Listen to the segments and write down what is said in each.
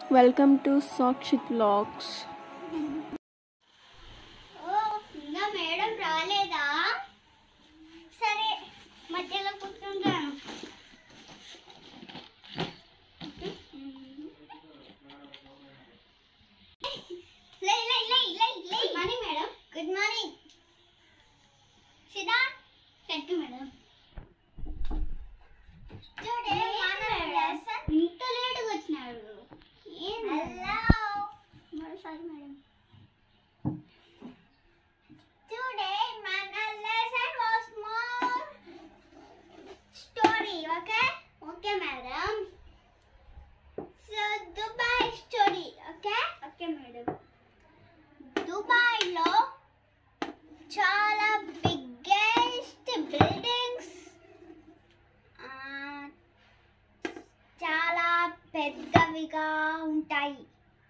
Welcome to Sakshith vlogs ఓ ఇంకా madam రాలేదా సరే మధ్యలో కూర్చుంటాను లే లే లే లే లే మార్నింగ్ మేడం గుడ్ మార్నింగ్ సిదా థ్యాంక్ యూ మేడం చూడే ఇంత లేటుగా వచ్చినాడు హలో మరోసారి madam Today, my lesson was more story, okay? Okay, madam. So, Dubai story, okay? Okay, madam. దుబాయ్లో చాలా బిగ్గెస్ట్ బిల్డింగ్స్ చాలా పెద్దవిగా ఉంటాయి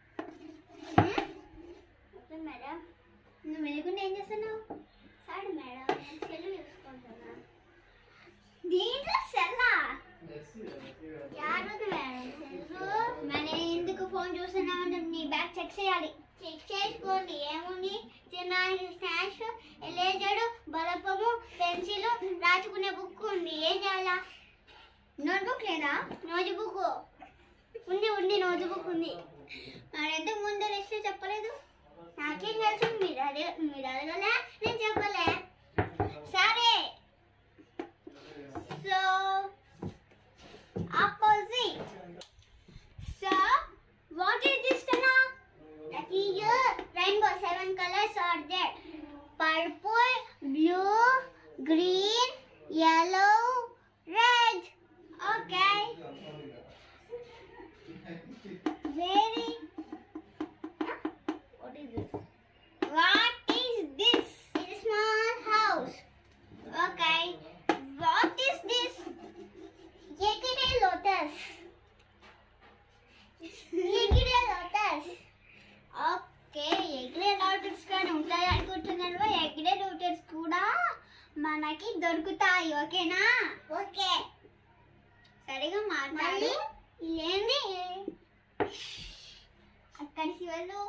ఓకే మేడం నువ్వు వెలుగుండి ఏం చేస్తున్నావు సారీ మేడం నేను సెల్ చూసుకుంటున్నా దీంట్లో సెల్లా యారుంది మేడం సెల్లు మరి ఎందుకు ఫోన్ చూస్తున్నామంటే నీ బ్యాగ్ చెక్ చేయాలి చెక్ చేసుకోండి ఏముంది తినడానికి స్నాక్స్ ఎలేజరు బలపము పెన్సిల్ రాసుకునే బుక్ ఉంది ఏం చేయాలా నోట్బుక్ లేదా నోట్ బుక్ ఉంది ఉంది నోట్ బుక్ ఉంది మరి ఎందుకు ముందు లిస్ట్ చెప్పలేదు నాకేం తెలుసు మీరు అడగ మీరు అడగలే నేను చెప్పలే సరే so opposite so what is this కన్నా that is rainbow seven colours are there purple blue green yellow red okay very what is this? What is this? It's a small house. Okay. What is this? ఎగిరే lotus ఎగిరే lotus okay ఎగిరే lotus కానీ ఉంటాయి అనుకుంటున్నారు ఎగిరే lotus కూడా మనకి దొరుకుతాయి ఓకేనా ఓకే సరిగా మాట్లాడు ఏంది అక్కడికి వెళ్ళు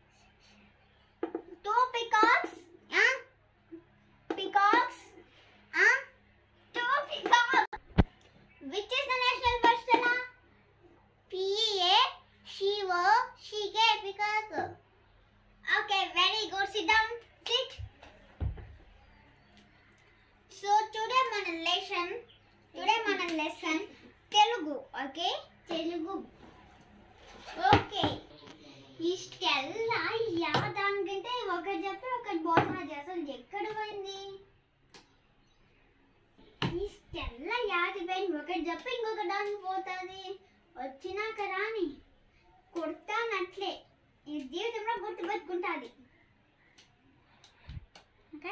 two peacocks. Huh? Peacocks. Huh? Two peacocks. Which is the national bird, Stella? P-E-A, She-O, She-K, peacock. Okay, very good. Sit down. Sit. So today మన lesson, today మన lesson Telugu, okay? Telugu. Okay. ఇష్టెల్లా యా దానికంటే ఒకటి చెప్పి ఒకటి బోధన చేస్తాను ఎక్కడ పోయింది ఇష్టెల్లా యాది పోయింది ఒకటి చెప్పి ఇంకొక దానికి పోతుంది వచ్చినాక రాని కొడతానట్లే ఈ జీవితంలో గుర్తుపెట్టుకుంటుంది ఓకే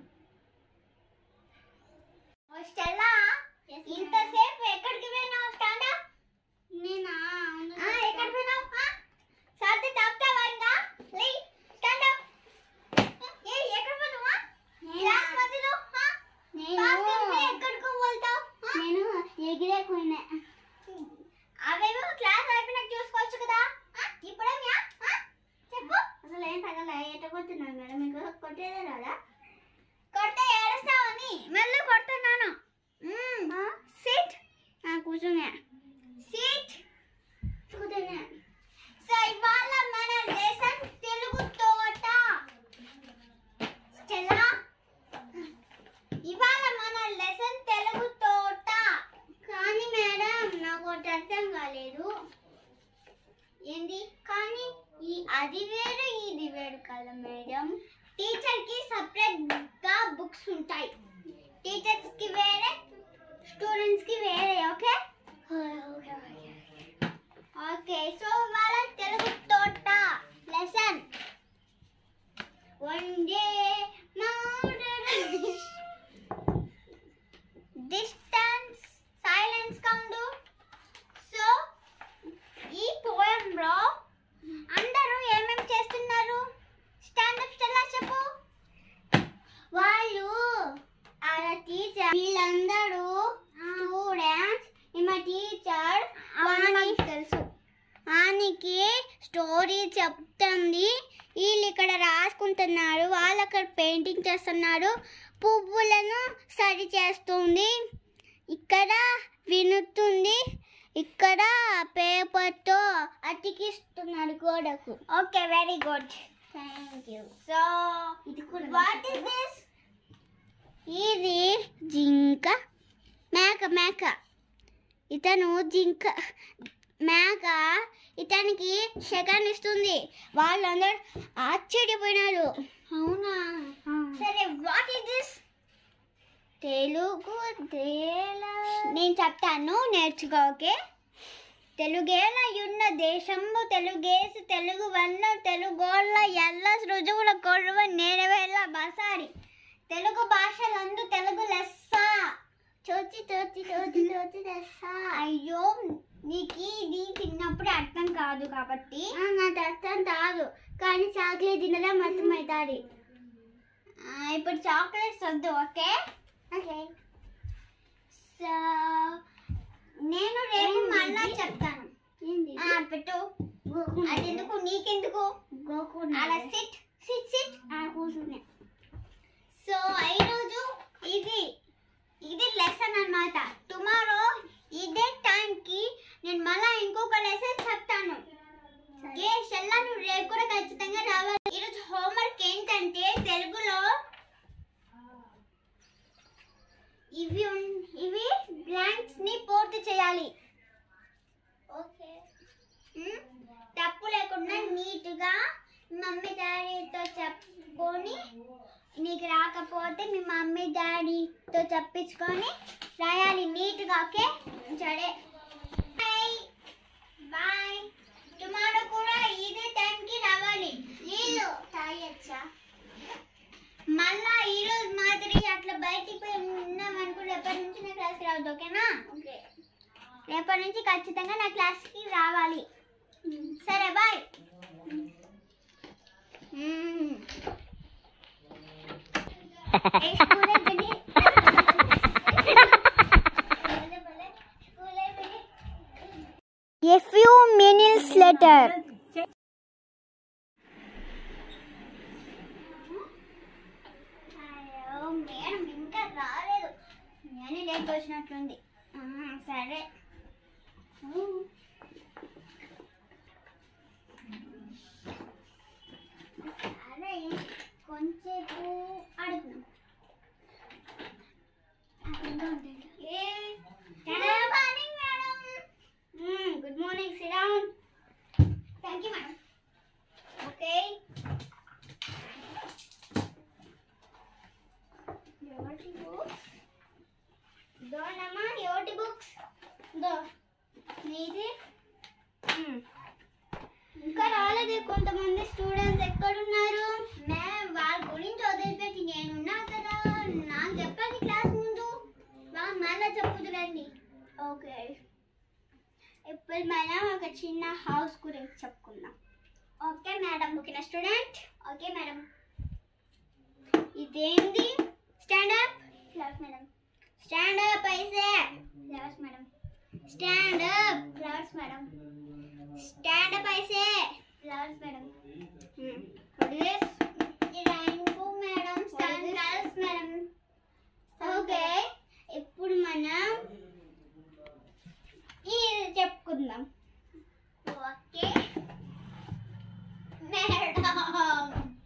స్టెల్లా ఇంతసేపు ఎక్కడికి పోయినావు స్టాండప్ నేనా ఎక్కడ పోయినావు ఆ? సార్ది తాపుతావా ఇంకా లే స్టాండ్ అప్ ఏ ఎక్కడ పోతున్నావా క్లాస్ మధ్యలో ఆ? క్లాస్ కి ఎక్కడికో వెళ్తావు నేను ఎగిరే పోయినా అవేమో క్లాస్ అయిపోయినాక చూసుకోవచ్చు కదా ఆ? ఇప్పుడేమియా ఆ? చెప్పు అసలు ఏం తగల ఎట్ట కొడుతున్నాను మేడం మీకు కొట్టేదే రాదా కొడితే ఏడుస్తావని మళ్ళీ కొడుతున్నాను సిట్ కూర్చున్నా సిట్ కూర్చున్నా సో ఇవాళ మన లెసన్ తెలుగు తోట స్టెల్లా ఇవాళ మన లెసన్ తెలుగు తోట కానీ మేడం నాకు ఒకటి అర్థం కాలేదు ఏంది కానీ ఈ అది వేరు ఇది వేరు కదా మేడం టీచర్ కి సపరేట్ గా బుక్స్ ఉంటాయి టీచర్స్ కి వేరే స్టూడెంట్స్ కి వేరే ఓకే ఓకే ఓకే సో వాళ్ళ తెలుగు తోట lesson one day distance silence కౌండు సో ఈ పోయంలో అందరూ ఏమేమి చేస్తున్నారు స్టాండప్ స్టెల్లా చెప్పు వాళ్ళు ఆ టీచర్ వీళ్ళందరూ స్టూడెంట్స్ ఈమె టీచర్ వాణి తెలుసు వీళ్ళకి స్టోరీ చెప్తుంది వీళ్ళు ఇక్కడ రాసుకుంటున్నారు వాళ్ళు అక్కడ పెయింటింగ్ చేస్తున్నారు పువ్వులను సరి చేస్తుంది ఇక్కడ వినుతుంది ఇక్కడ పేపర్తో అతికిస్తున్నారు గోడకు okay very good thank you so what is this ఇది జింక మేక మేక ఇతను జింక మేక ఇతనికి సెకండ్ ఇస్తుంది వాళ్ళందరూ ఆశ్చర్యపోయినారు అవునా సరే వాట్ ఇస్ దిస్ తెలుగు దేల నేను చెప్తాను నేర్చుకో ఓకే తెలుగేల యున్న దేశంబు తెలుగేసి తెలుగు వల్ల తెలుగోళ్ళ ఎల్ల సృజువుల కొడువ నేరవేళ బసారి తెలుగు భాషలందు తెలుగు లెస్స చోచి చోచి చోచి చోచి లెస్స అయ్యో నీకు ఇది తిన్నప్పుడు అర్థం కాదు కాబట్టి నాకు అర్థం కాదు కానీ చాక్లెట్ తినడం అర్థమవుతుంది ఇప్పుడు చాక్లెట్స్ వద్దు ఓకే ఓకే సో నేను రేపు మళ్ళా చెప్తాను ఆ, పెట్టు అది ఎందుకు నీకెందుకు అలా సిట్ సిట్ సిట్ కూర్చున్నా సో ఈరోజు ఇది ఇది లెసన్ అన్నమాట టుమారో ఇదే టైంకి నేను మళ్ళా ఇంకొక లెసన్ చెప్తాను ఓకే షెల్లా నువ్వు రేపు కూడా ఖచ్చితంగా రావాలి ఈరోజు హోంవర్క్ ఏంటంటే తెలుగులో ఇవి ఉన్- ఇవి బ్లాంక్స్ ని పూర్తి చేయాలి ఓకే తప్పు లేకుండా నీట్ గా మమ్మీ డాడీతో చెప్పుకొని నీకు రాకపోతే మీ మమ్మీ డాడీతో చెప్పించుకొని రాయాలి నీట్ గా ఓకే సరే బాయ్ బాయ్ టుమారో కూడా ఇదే టైంకి రావాలి నీళ్ళు తాగచ్చా మళ్ళా ఈ రోజు మాదిరి అట్లా బయటికి పోయి ఉన్నాం అనుకో రేపటి నుంచి నా క్లాస్కి రావద్దు ఓకేనా ఓకే రేపటి నుంచి ఖచ్చితంగా నా క్లాస్కి రావాలి సరే bye A few minutes later. అయ్యో మేడం ఇంకా రాలేదు నేను లేట్ వచ్చినట్లుంది ఆ, సరే ఊ. సరే కొంచెంసేపు అడుగుదాం good morning Sriram thank you madam okay ఎవరి బుక్స్ దోనమ్మా ఎవరి బుక్స్ దో నీది మ్మ్. ఇంకా రాలేదు కొంతమంది స్టూడెంట్స్ ఎక్కడున్నారు మ్యామ్ వాళ్ళ గురించి వదిలిపెట్టి నేనున్నా కదా నాకు చెప్పండి క్లాస్ ముందు వాళ్ళు మళ్ళీ చెప్పుదురండి ఓకే ఇప్పుడు మనం ఒక చిన్న హౌస్ గురించి చెప్పుకుందాం ఓకే మేడం ఓకేనా స్టూడెంట్ ఓకే మేడం ఇదేంది stand up flowers madam stand up అయితే flowers madam stand up flowers madam stand up అయితే flowers madam what is rainbow madam flowers madam okay ఇప్పుడు మనం ఇది చెప్పుకుందాం ఓకే మేడం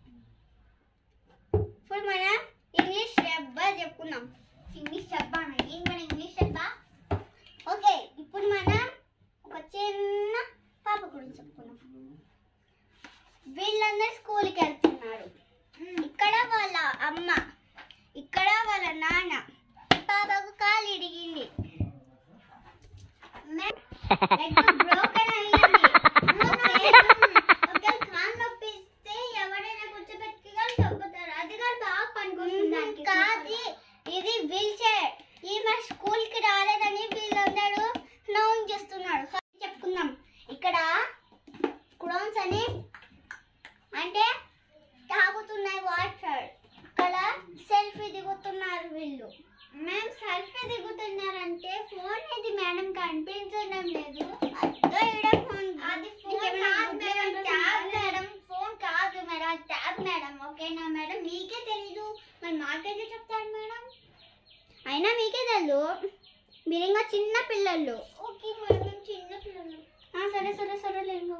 ఇప్పుడు మనం ఇంగ్లీష్ డబ్బా చెప్పుకుందాం ఇంగ్లీష్ డబ్బా ఏం మన ఇంగ్లీష్ డబ్బా ఓకే ఇప్పుడు మనం ఒక చిన్న పాప గురించి చెప్పుకుందాం వీళ్ళందరూ స్కూల్కి వెళ్తున్నారు ఇక్కడ వాళ్ళ అమ్మ ఇక్కడ వాళ్ళ నాన్న ఈ పాపకు కాలు ఇడిగింది బ్రోకెన్ అయ్యింది ఒకవేళ కాలు నొప్పిస్తే ఎవరైనా కూర్చోబెట్టి కానీ తప్పుతారు అది కూడా బాగా పనికొస్తుంది కాదు ఇది వీల్ చైర్ ఈమె స్కూల్ కి రాలేదని వీళ్ళందరూ నౌన్ చేస్తున్నారు చెప్పుకుందాం ఇక్కడ క్రోన్స్ అని అంటే తాగుతున్నాయి వాటర్ ఇక్కడ సెల్ఫీ దిగుతున్నారు వీళ్ళు మేము సెల్ఫీ దిగుతున్నారంటే ఫోన్ ఇది మేడం కనిపించడం లేదు అదో ఈడ ఫోన్ నాకెందుకు చెప్తాడు మేడం అయినా మీకే తెలుసు మీరు ఇంకా చిన్న పిల్లలు ఓకే మేడం మేము చిన్న పిల్లలు సరే సరే సరే ఇంకా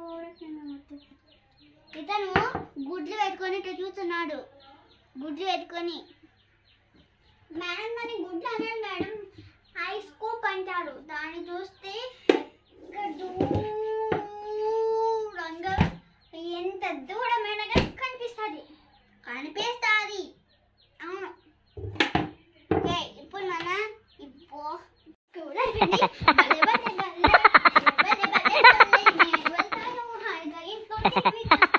ఇతను గుడ్లు పెట్టుకొని ఇట్లా చూస్తున్నాడు గుడ్లు పెట్టుకొని మేడం దాని గుడ్లు అన్నాడు మేడం ఐ స్కోప్ అంటారు దాన్ని చూస్తే ఇంకా దూరంగా ఎంత దూరమైనా కానీ కనిపిస్తుంది కనిపిస్తుంది అవును ఓకే ఇప్పుడు మన ఇప్పు చూడండి భలే భలే భలే భలే భలే భలే నేను వెళ్తాను హాయిగా ఇంట్లో తిరిగి